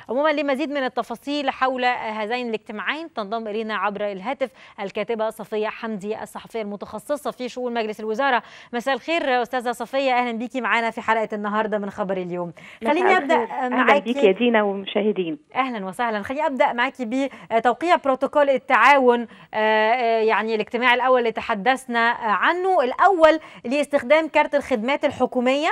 عموما لمزيد من التفاصيل حول هذين الاجتماعين تنضم الينا عبر الهاتف الكاتبه صفيه حمدي الصحفيه المتخصصه في شؤون مجلس الوزاره مساء الخير استاذه صفيه اهلا بيكي معانا في حلقه النهارده من خبر اليوم خليني ابدا معاكي اهلا بيكي يا دينا والمشاهدين اهلا وسهلا خليني ابدا معاكي بتوقيع بروتوكول التعاون يعني الاجتماع الاول اللي تحدثنا عنه الاول لاستخدام كارت الخدمات الحكوميه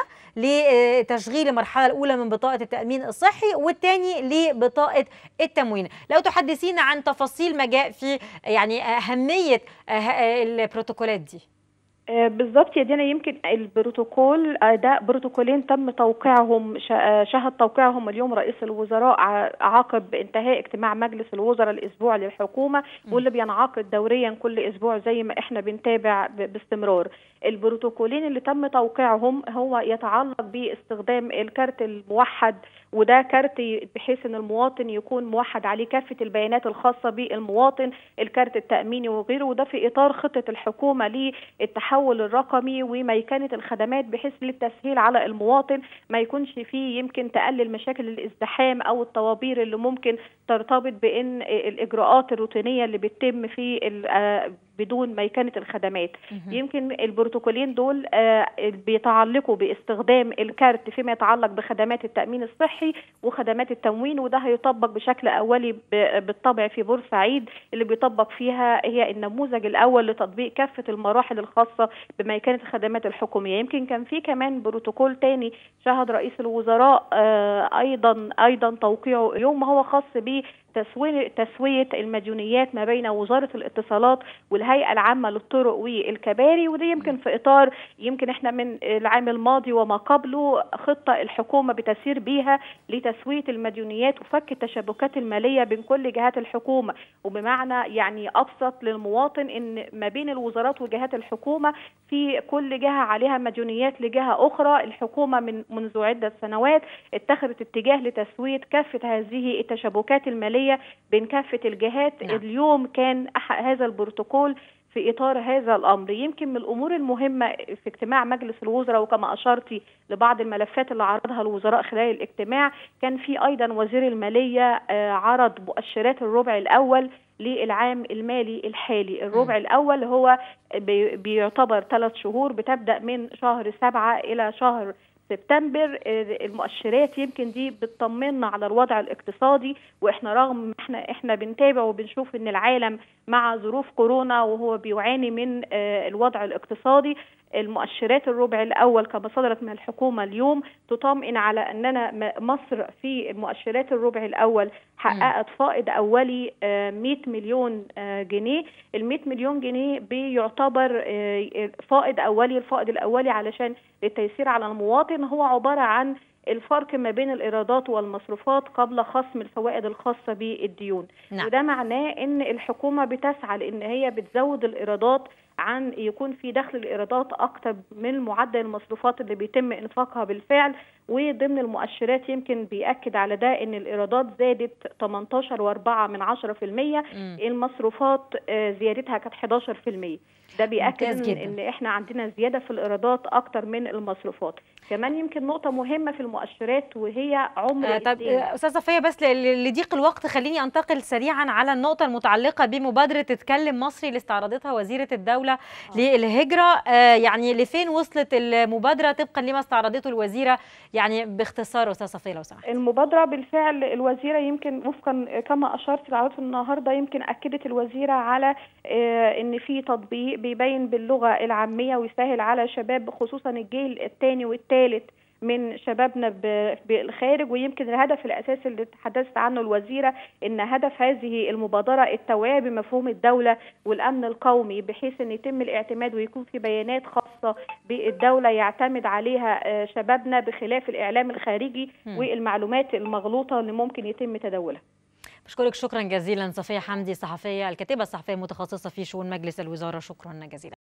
لتشغيل المرحله الاولى من بطاقه التامين الصحي والثاني لبطاقه التموين لو تحدثينا عن تفاصيل ما جاء في يعني اهميه البروتوكولات دي بالظبط يا دينا يمكن البروتوكول ده بروتوكولين تم توقيعهم شهد توقيعهم اليوم رئيس الوزراء عقب انتهاء اجتماع مجلس الوزراء الاسبوع للحكومه واللي بينعقد دوريا كل اسبوع زي ما احنا بنتابع باستمرار البروتوكولين اللي تم توقيعهم هو يتعلق باستخدام الكارت الموحد وده كارت بحيث ان المواطن يكون موحد عليه كافه البيانات الخاصه بالمواطن الكارت التاميني وغيره وده في اطار خطه الحكومه للتحول الرقمي وميكنه الخدمات بحيث للتسهيل على المواطن ما يكونش فيه يمكن تقلل مشاكل الازدحام او الطوابير اللي ممكن ترتبط بان الاجراءات الروتينيه اللي بتتم في بدون ميكنه الخدمات يمكن البروتوكولين دول بيتعلقوا باستخدام الكارت فيما يتعلق بخدمات التامين الصحي وخدمات التموين وده هيطبق بشكل اولي بالطبع في بورسعيد اللي بيطبق فيها هي النموذج الاول لتطبيق كافه المراحل الخاصه بميكنه الخدمات الحكوميه يمكن كان في كمان بروتوكول تاني شهد رئيس الوزراء ايضا ايضا توقيعه اليوم هو خاص ب تسوية تسوية المديونيات ما بين وزارة الاتصالات والهيئة العامة للطرق والكباري وده يمكن في إطار يمكن احنا من العام الماضي وما قبله خطة الحكومة بتسير بيها لتسوية المديونيات وفك التشابكات المالية بين كل جهات الحكومة وبمعنى يعني أبسط للمواطن إن ما بين الوزارات وجهات الحكومة في كل جهة عليها مديونيات لجهة أخرى الحكومة من منذ عدة سنوات اتخذت اتجاه لتسوية كافة هذه التشابكات المالية بين كافة الجهات نعم. اليوم كان هذا البروتوكول في إطار هذا الأمر يمكن من الأمور المهمة في اجتماع مجلس الوزراء وكما أشرتي لبعض الملفات اللي عرضها الوزراء خلال الاجتماع كان في أيضا وزير المالية عرض مؤشرات الربع الأول للعام المالي الحالي الربع م. الأول هو بيعتبر ثلاث شهور بتبدأ من شهر سبعة إلى شهر سبتمبر المؤشرات يمكن دي بتطمنا على الوضع الاقتصادي واحنا رغم احنا احنا بنتابع وبنشوف ان العالم مع ظروف كورونا وهو بيعاني من الوضع الاقتصادي المؤشرات الربع الاول كما صدرت من الحكومه اليوم تطمئن على اننا مصر في المؤشرات الربع الاول حققت فائض اولي 100 مليون جنيه ال 100 مليون جنيه بيعتبر فائض اولي الفائض الاولي علشان للتيسير على المواطن هو عباره عن الفرق ما بين الايرادات والمصروفات قبل خصم الفوائد الخاصه بالديون نعم. وده معناه ان الحكومه بتسعى لان هي بتزود الايرادات عن يكون في دخل الايرادات اكتر من معدل المصروفات اللي بيتم انفاقها بالفعل وضمن المؤشرات يمكن بيأكد على ده ان الايرادات زادت 18 و4 من 10% المصروفات زيادتها كانت 11% ده بيأكد إن, ان احنا عندنا زياده في الايرادات اكتر من المصروفات كمان يمكن نقطه مهمه في المؤشرات وهي عمر آه طب استاذه صفيه بس لضيق الوقت خليني انتقل سريعا على النقطه المتعلقه بمبادره تتكلم مصري اللي استعرضتها وزيره الدوله آه. للهجره آه يعني لفين وصلت المبادره طبقا لما استعرضته الوزيره يعني باختصار استاذه صفيه لو سمحت المبادره بالفعل الوزيره يمكن وفقا كما اشرت لعرض النهارده يمكن اكدت الوزيره على آه ان في تطبيق بيبين باللغه العاميه ويسهل على شباب خصوصا الجيل الثاني والثالث من شبابنا بالخارج ويمكن الهدف الاساسي اللي تحدثت عنه الوزيره ان هدف هذه المبادره التوعيه بمفهوم الدوله والامن القومي بحيث ان يتم الاعتماد ويكون في بيانات خاصه بالدوله يعتمد عليها شبابنا بخلاف الاعلام الخارجي م. والمعلومات المغلوطه اللي ممكن يتم تداولها بشكرك شكرا جزيلا صفيه حمدي صحفيه الكاتبه الصحفيه المتخصصه في شؤون مجلس الوزاره شكرا جزيلا